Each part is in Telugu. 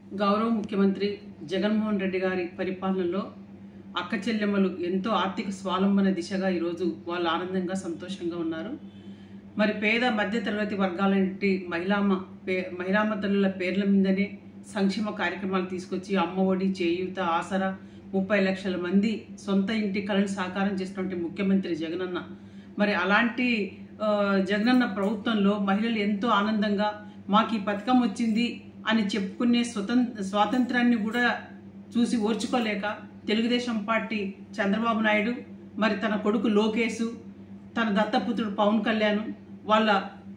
గౌరవ ముఖ్యమంత్రి జగన్మోహన్ రెడ్డి గారి పరిపాలనలో అక్క చెల్లెమ్మలు ఎంతో ఆర్థిక స్వావలంబన దిశగా ఈరోజు వాళ్ళు ఆనందంగా సంతోషంగా ఉన్నారు మరి పేద మధ్యతరగతి వర్గాలంటి మహిళామ పే మహిళామ తల్లుల పేర్ల మీదనే సంక్షేమ కార్యక్రమాలు తీసుకొచ్చి అమ్మ ఒడి చేయూత ఆసరా ముప్పై లక్షల మంది సొంత ఇంటి కళను సాకారం చేసినటువంటి ముఖ్యమంత్రి జగనన్న మరి అలాంటి ఆ, జగనన్న ప్రభుత్వంలో మహిళలు ఎంతో ఆనందంగా మాకు ఈ పథకం వచ్చింది అని చెప్పుకునే స్వతంత్ర స్వాతంత్రాన్ని కూడా చూసి ఓర్చుకోలేక తెలుగుదేశం పార్టీ చంద్రబాబు నాయుడు మరి తన కొడుకు లోకేష్ తన దత్తపుత్రుడు పవన్ కళ్యాణ్ వాళ్ళ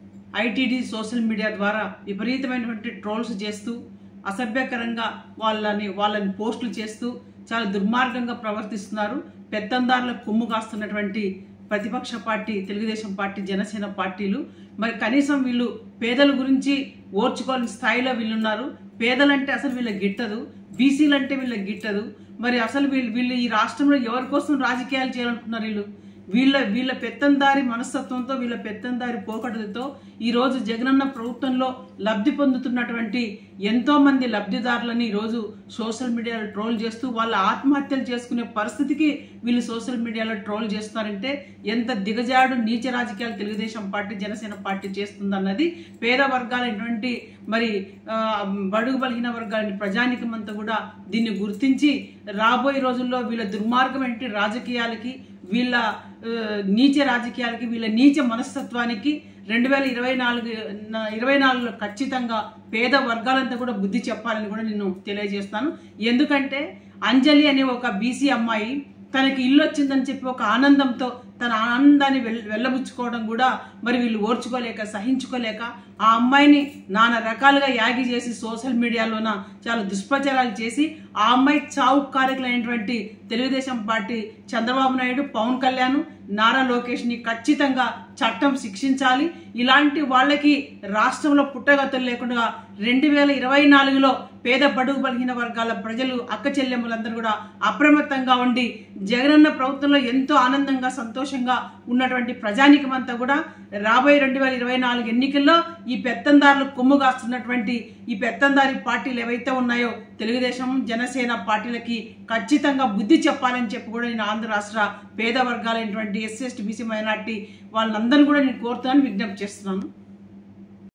ఐటీడీ సోషల్ మీడియా ద్వారా విపరీతమైనటువంటి ట్రోల్స్ చేస్తూ అసభ్యకరంగా వాళ్ళని వాళ్ళని పోస్టులు చేస్తూ చాలా దుర్మార్గంగా ప్రవర్తిస్తున్నారు పెత్తందారులకు కొమ్ము కాస్తున్నటువంటి ప్రతిపక్ష పార్టీ తెలుగుదేశం పార్టీ జనసేన పార్టీలు మరి కనీసం వీళ్ళు పేదల గురించి ఓర్చుకోని స్థాయిలో వీళ్ళున్నారు పేదలంటే అసలు వీళ్ళకి గిట్టదు బీసీలంటే వీళ్ళకి గిట్టదు మరి అసలు వీళ్ళు వీళ్ళు ఈ రాష్ట్రంలో ఎవరి కోసం రాజకీయాలు చేయాలనుకుంటున్నారు వీళ్ళు వీళ్ళ వీళ్ళ పెత్తందారి మనస్తత్వంతో వీళ్ళ పెత్తందారి పోకడలతో ఈరోజు జగనన్న ప్రభుత్వంలో లబ్ధి పొందుతున్నటువంటి ఎంతో మంది లబ్ధిదారులని ఈరోజు సోషల్ మీడియాలో ట్రోల్ చేస్తూ వాళ్ళ ఆత్మహత్యలు చేసుకునే పరిస్థితికి వీళ్ళు సోషల్ మీడియాలో ట్రోల్ చేస్తున్నారంటే ఎంత దిగజాడు నీచ రాజకీయాలు తెలుగుదేశం పార్టీ జనసేన పార్టీ చేస్తుందన్నది పేద వర్గాలైనటువంటి మరి ఆ, బడుగు బలహీన వర్గాలని ప్రజానికం అంతా కూడా దీన్ని గుర్తించి రాబోయే రోజుల్లో వీళ్ళ దుర్మార్గమైన రాజకీయాలకి వీళ్ళ ఆ, నీచ రాజకీయాలకి వీళ్ళ నీచ మనస్తత్వానికి రెండు వేల ఇరవై నాలుగు ఇరవై నాలుగులో ఖచ్చితంగా పేద వర్గాలంతా కూడా బుద్ధి చెప్పాలని కూడా నేను తెలియజేస్తాను ఎందుకంటే అంజలి అనే ఒక బీసీ అమ్మాయి తనకి ఇల్లు వచ్చిందని చెప్పి ఒక ఆనందంతో తన ఆనందాన్ని వెల్ వెళ్ళబుచ్చుకోవడం కూడా మరి వీళ్ళు ఓర్చుకోలేక సహించుకోలేక ఆ అమ్మాయిని నానా రకాలుగా యాగి చేసి సోషల్ మీడియాలోన చాలా దుష్ప్రచారాలు చేసి ఆ అమ్మాయి చావు కారకులైనటువంటి తెలుగుదేశం పార్టీ చంద్రబాబు నాయుడు పవన్ కళ్యాణ్ నారా లోకేష్ని ఖచ్చితంగా చట్టం శిక్షించాలి ఇలాంటి వాళ్ళకి రాష్ట్రంలో పుట్టగతులు లేకుండా రెండు వేల ఇరవై నాలుగులో పేద బడుగు బలహీన వర్గాల ప్రజలు అక్క చెల్లెమ్మలందరూ కూడా అప్రమత్తంగా ఉండి జగనన్న ప్రభుత్వంలో ఎంతో ఆనందంగా సంతోషంగా ఉన్నటువంటి ప్రజానికమంతా కూడా రాబోయే రెండు వేల ఇరవై నాలుగు ఎన్నికల్లో ఈ పెత్తందారులు కొమ్ము కాస్తున్నటువంటి ఈ పెత్తందారి పార్టీలు ఏవైతే ఉన్నాయో తెలుగుదేశం జనసేన పార్టీలకి ఖచ్చితంగా బుద్ధి చెప్పాలని చెప్పి కూడా నేను ఆంధ్ర రాష్ట్ర పేద వర్గాలైనటువంటి ఎస్సీ ఎస్టీ బీసీ మైనార్టీ వాళ్ళందరినీ కూడా నేను కోరుతున్నాను విజ్ఞప్తి చేస్తున్నాను